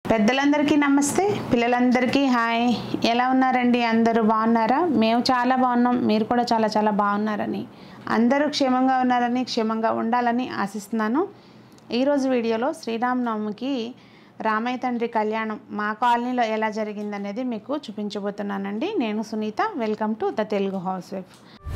పెద్దలందరికీ నమస్తే పిల్లలందరికీ హాయ్ ఎలా ఉన్నారండి అందరూ బాగున్నారా మేము చాలా బాగున్నాం మీరు కూడా చాలా చాలా బాగున్నారని అందరూ క్షేమంగా ఉన్నారని క్షేమంగా ఉండాలని ఆశిస్తున్నాను ఈరోజు వీడియోలో శ్రీరామనవమికి రామయ్య తండ్రి కళ్యాణం మా కాలనీలో ఎలా జరిగిందనేది మీకు చూపించబోతున్నానండి నేను Sunitha welcome to the Telugu house wife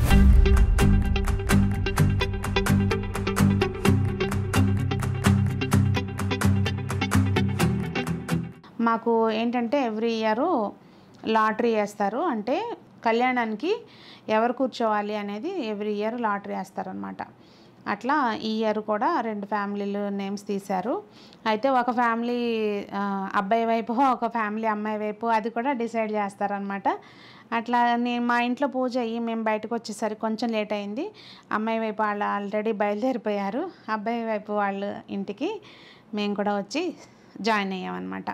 మాకు ఏంటంటే ఎవ్రీ ఇయర్ లాటరీ వేస్తారు అంటే కళ్యాణానికి ఎవరు కూర్చోవాలి అనేది ఎవ్రీ ఇయర్ లాటరీ వేస్తారనమాట అట్లా ఈ ఇయర్ కూడా రెండు ఫ్యామిలీలు నేమ్స్ తీశారు అయితే ఒక ఫ్యామిలీ ఆ, అబ్బాయి వైపు ఒక ఫ్యామిలీ అమ్మాయి వైపు అది కూడా డిసైడ్ చేస్తారనమాట అట్లా నేను మా ఇంట్లో పూజ అయ్యి మేము బయటకు వచ్చేసరికి కొంచెం లేట్ అయింది అమ్మాయి వైపు వాళ్ళు ఆల్రెడీ బయలుదేరిపోయారు అబ్బాయి వైపు వాళ్ళు ఇంటికి మేము కూడా వచ్చి జాయిన్ అయ్యామన్నమాట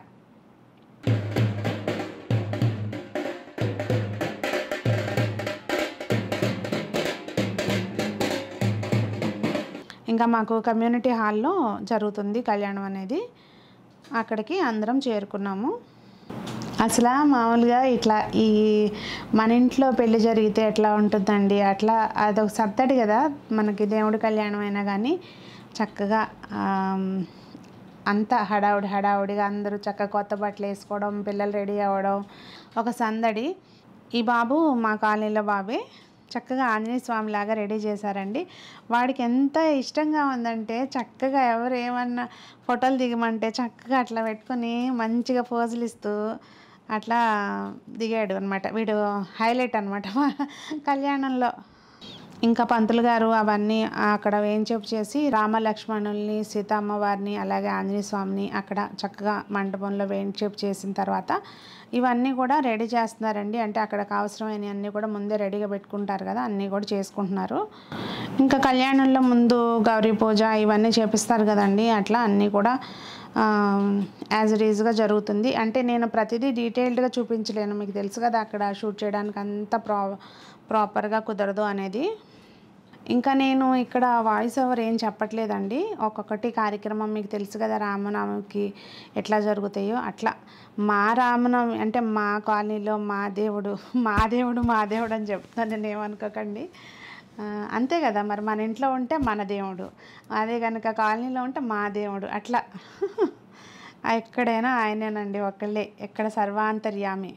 ఇంకా మాకు కమ్యూనిటీ హాల్లో జరుగుతుంది కళ్యాణం అనేది అక్కడికి అందరం చేరుకున్నాము అసలు మామూలుగా ఇట్లా ఈ మన ఇంట్లో పెళ్లి జరిగితే ఎట్లా ఉంటుందండి అట్లా అదొక సత్తడి కదా మనకి దేవుడి కళ్యాణం అయినా కానీ చక్కగా ఆమ్, అంతా హడావుడి హడావుడిగా అందరూ చక్కగా కొత్త బట్టలు వేసుకోవడం పిల్లలు రెడీ అవ్వడం ఒక సందడి ఈ బాబు మా కాలనీలో బాబే చక్కగా ఆంజనేయ స్వామి లాగా రెడీ చేశారండి వాడికి ఎంత ఇష్టంగా ఉందంటే చక్కగా ఎవరు ఏమన్నా ఫోటోలు దిగమంటే చక్కగా అట్లా పెట్టుకొని మంచిగా పోజులు ఇస్తూ అట్లా దిగాడు అనమాట వీడు హైలైట్ అనమాట కళ్యాణంలో ఇంకా పంతులు గారు అవన్నీ అక్కడ వేయించేపు చేసి రామ లక్ష్మణుల్ని సీతమ్మ వారిని అలాగే ఆంజనేయ స్వామిని అక్కడ చక్కగా మండపంలో వేయించేపు చేసిన తర్వాత ఇవన్నీ కూడా రెడీ చేస్తున్నారండి అంటే అక్కడికి అవసరమైన అన్నీ కూడా ముందే రెడీగా పెట్టుకుంటారు కదా అన్నీ కూడా చేసుకుంటున్నారు ఇంకా కళ్యాణంలో ముందు గౌరీ పూజ ఇవన్నీ చేపిస్తారు కదండి అట్లా అన్నీ కూడా యాజ్ ఇట్ ఈజ్గా జరుగుతుంది అంటే నేను ప్రతిదీ డీటెయిల్డ్గా చూపించలేను మీకు తెలుసు కదా అక్కడ షూట్ చేయడానికి అంత ప్రా ప్రాపర్గా కుదరదు అనేది ఇంకా నేను ఇక్కడ వాయిస్ ఓవర్ ఏం చెప్పట్లేదండి ఒక్కొక్కటి కార్యక్రమం మీకు తెలుసు కదా రామనవమికి ఎట్లా జరుగుతాయో అట్లా మా రామనవమి అంటే మా కాలనీలో మా దేవుడు మా దేవుడు మా దేవుడు అని చెప్తాను నేను ఏమనుకోకండి ఆ, అంతే కదా మరి మన ఇంట్లో ఉంటే మన దేవుడు అదే కనుక కాలనీలో ఉంటే మా దేవుడు అట్లా ఎక్కడైనా ఆయనేనండి ఒక్కళ్ళే ఎక్కడ సర్వాంతర్యామి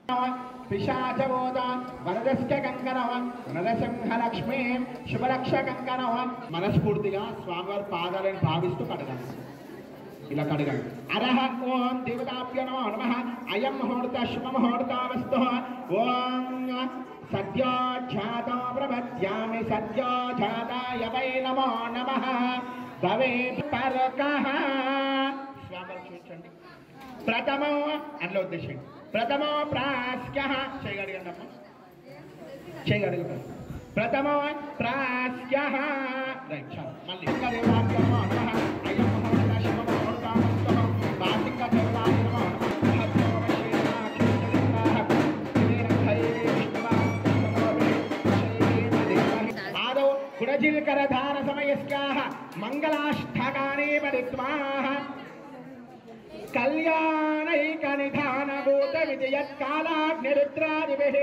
పిశాచబోధ వరదస్య కంకణవ వరదసింహలక్ష్మి శుభలక్ష కంకణవ మనస్ఫూర్తిగా స్వామివారి పాదాలను భావిస్తూ కడగాలి ఇలా కడగాలి అరహ ఓం దేవతాభ్య నమో నమ అయం ముహూర్త శుభ ముహూర్తావస్తు ఓం సద్యోజాత ప్రపద్యామి సద్యోజాతాయ వై నమో నమ భవే పరకః స్వామివారు చూపించండి ప్రథమో అందులో ఉద్దేశం ప్రథమో ప్రాస్య చేయగలిగండమ్మా చేయగలుగుతాం ప్రథమో ప్రాస్య రైట్ చాలు మళ్ళీ ఇంకా దేవాభ్యమో నమః అయం మహోన్నత శివ మహోన్నతామస్తః వాసిక దేవతాయ నమః మహత్తో వశేషాక్షితలింగాః శ్రీరంగైరే విష్ణువాసనోభే శ్రీదేవదేవః ఆదౌ గుణజిల్కరధార సమయస్యాః మంగళాష్టకాని పడిత్వాః కళ్యాణైక నిధాన భూత విజయత్కాలాగ్నిరుద్రాదిభిః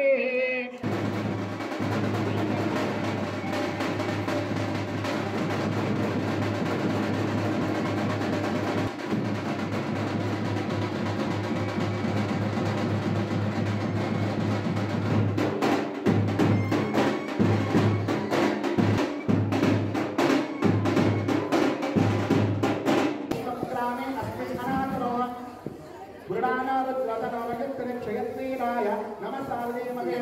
సంక్రామే అస్మిన్ అనాథనో గురుడానావద్రతనోమయత్రిక్షయత్రీనాయ నమసాదేమగే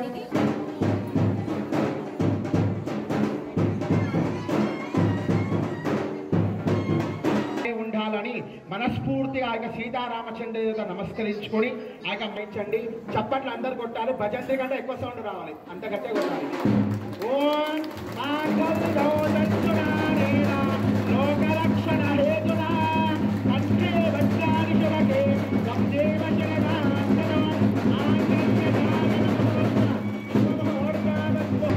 ఉండాలని మనస్ఫూర్తిగా ఆయన సీతారామచంద్రుడిగా నమస్కరించుకొని ఆయన అమ్మించండి చప్పట్లు అందరు కొట్టాలి భజంత్రి కంటే ఎక్కువ సౌండ్ రావాలి అంత గట్టిగా కొట్టాలి ఓం మాంగళ్యో దంతునానేన లోకరక్షణ హేతునా కంఠే వజ్రాని శివకే సందేవ శరణాసనం ఆంగల్యదాన శుభముహూర్తావస్తు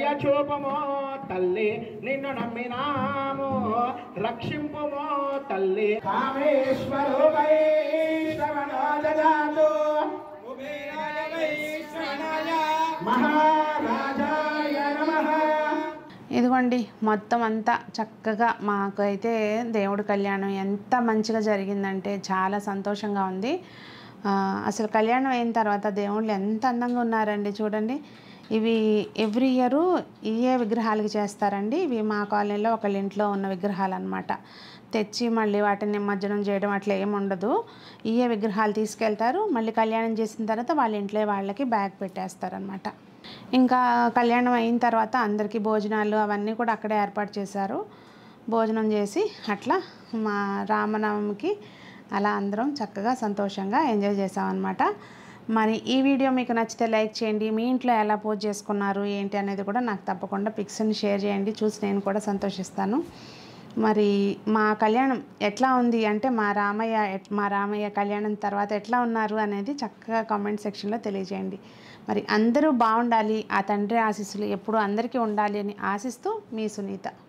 చూపమో తల్లి నిన్ను నమ్మినాము రక్షింపుమో తల్లి కామేశ్వరు వైష్ణవనాదజాతు మహారాజాయ నమః ఇదిగోండి మొత్తం అంతా చక్కగా మాకు అయితే దేవుడి కళ్యాణం ఎంత మంచిగా జరిగిందంటే చాలా సంతోషంగా ఉంది ఆ, అసలు కళ్యాణం అయిన తర్వాత దేవుళ్ళు ఎంత అందంగా ఉన్నారండి చూడండి ఇవి ఎవ్రీ ఇయరు ఇయే విగ్రహాలకి చేస్తారండి ఇవి మా కాలనీలో ఒకళ్ళ ఇంట్లో ఉన్న విగ్రహాలు అనమాట తెచ్చి మళ్ళీ వాటిని నిమజ్జనం చేయడం అట్లా ఏమి ఉండదు ఇయే విగ్రహాలు తీసుకెళ్తారు మళ్ళీ కళ్యాణం చేసిన తర్వాత వాళ్ళ ఇంట్లో వాళ్ళకి బ్యాగ్ పెట్టేస్తారనమాట ఇంకా కళ్యాణం అయిన తర్వాత అందరికీ భోజనాలు అవన్నీ కూడా అక్కడే ఏర్పాటు చేశారు భోజనం చేసి అట్లా మా రామనవమికి అలా అందరం చక్కగా సంతోషంగా ఎంజాయ్ చేసామన్నమాట మరి ఈ వీడియో మీకు నచ్చితే లైక్ చేయండి మీ ఇంట్లో ఎలా పూజ చేసుకున్నారు ఏంటి అనేది కూడా నాకు తప్పకుండా పిక్స్ని షేర్ చేయండి చూసి నేను కూడా సంతోషిస్తాను మరి మా కళ్యాణం ఎట్లా ఉంది అంటే మా రామయ్య ఎట్- మా రామయ్య కళ్యాణం తర్వాత ఎట్లా ఉన్నారు అనేది చక్కగా కామెంట్ సెక్షన్లో తెలియజేయండి మరి అందరూ బాగుండాలి ఆ తండ్రి ఆశీస్సులు ఎప్పుడూ అందరికీ ఉండాలి అని ఆశిస్తూ మీ సునీత